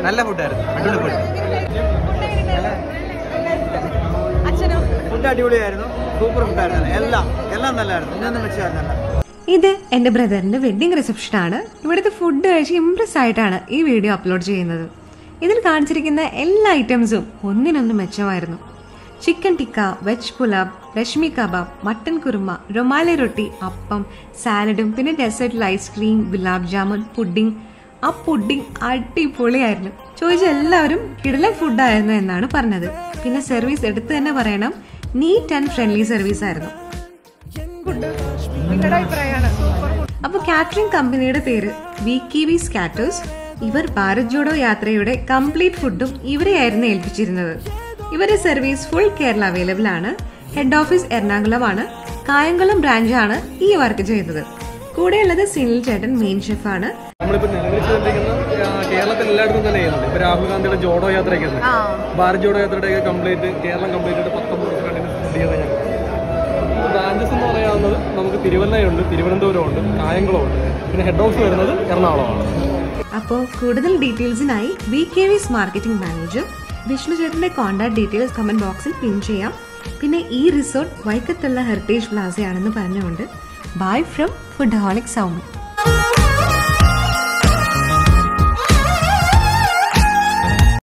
നല്ല ഫുഡായിരുന്നു അടിപൊളി ഫുഡ് അച്ഛനോ ഫുഡ് അടിപൊളിയായിരുന്നു സൂപ്പർ ഫുഡായിരുന്നു എല്ലാം എല്ലാം നല്ലതായിരുന്നു ഇന്നൊന്നും വെച്ചായിരുന്നല്ല ഇത് എൻ്റെ ബ്രദറിൻ്റെ വെഡ്ഡിംഗ് റിസപ്ഷനാണ് ഇവിടുത്തെ ഫുഡ് കഴിച്ച് ഇംപ്രസ് ആയിട്ടാണ് ഈ വീഡിയോ അപ്ലോഡ് ചെയ്യുന്നത് ഇതിൽ കാണിച്ചിരിക്കുന്ന എല്ലാ ഐറ്റംസും ഒന്നിനൊന്ന് മെച്ചമായിരുന്നു chicken tikka veg pulao reshmi kebab mutton kurma rumali roti appam സാലഡും പിന്നെ ഡെസേർട്ടിൽ ഐസ്ക്രീം ഗുലാബ് ജാമുൻ പുഡിംഗ് ആ പുഡിംഗ് അടിപൊളിയായിരുന്നു ചോദിച്ച എല്ലാവരും കിടലൻ ഫുഡായിരുന്നു എന്നാണ് പറഞ്ഞത് പിന്നെ സർവീസ് എടുത്ത് തന്നെ പറയണം നീറ്റ് ആൻഡ് ഫ്രണ്ട്ലി സർവീസ് ആയിരുന്നു അപ്പൊ കാറ്ററിംഗ് കമ്പനിയുടെ പേര് വി കി വി സ്കാറ്റേഴ്സ് ഇവർ ഭാരത് ജോഡോ യാത്രയുടെ കംപ്ലീറ്റ് ഫുഡും ഇവരെയായിരുന്നു ഏൽപ്പിച്ചിരുന്നത് ഇവരുടെ സർവീസ് ഫുൾ കേരള അവൈലബിൾ ആണ് ഹെഡ് ഓഫീസ് എറണാകുളമാണ് കായംകുളം ബ്രാഞ്ചാണ് ഈ വർക്ക് ചെയ്തത് കൂടെയുള്ളത് സിനിൽ ചേട്ടൻ മെയിൻ ഷെഫാണ് നമ്മളിപ്പോ നിലവിൽ ചെയ്തിരിക്കുന്ന ആ, കേരളത്തിൽ എല്ലായിടത്തും തന്നെ ചെയ്യുന്നുണ്ട് ഇപ്പൊ രാഹുൽ ഗാന്ധിയുടെ ജോഡോ യാത്രയൊക്കെ ഉണ്ട് ഭാരത് ജോഡോ യാത്രയുടെ കംപ്ലീറ്റ് കേരളം കംപ്ലീറ്റ് ആയിട്ട് പത്തൊമ്പത് വർഷം കണ്ടിന്യൂസ് ഫുഡ് ചെയ്ത ഞങ്ങൾ ബ്രാഞ്ചസ് എന്ന് പറയാവുന്നത് നമുക്ക് തിരുവല്ലയുണ്ട് തിരുവനന്തപുരമുണ്ട് കായംകുളമുണ്ട് പിന്നെ ഹെഡ് ഓഫീസ് വരുന്നത് എറണാകുളമാണ് അപ്പോൾ കൂടുതൽ ഡീറ്റെയിൽസിനായി വി കെ വിസ് മാർക്കറ്റിംഗ് മാനേജർ വിഷ്ണു ചേട്ടന്റെ കോൺടാക്ട് ഡീറ്റെയിൽസ് കമന്റ് ബോക്സിൽ പിൻ ചെയ്യാം പിന്നെ ഈ റിസോർട്ട് വൈക്കത്തുള്ള ഹെറിറ്റേജ് പ്ലാസയാണെന്ന് പറഞ്ഞുകൊണ്ട് bye from foodholic sound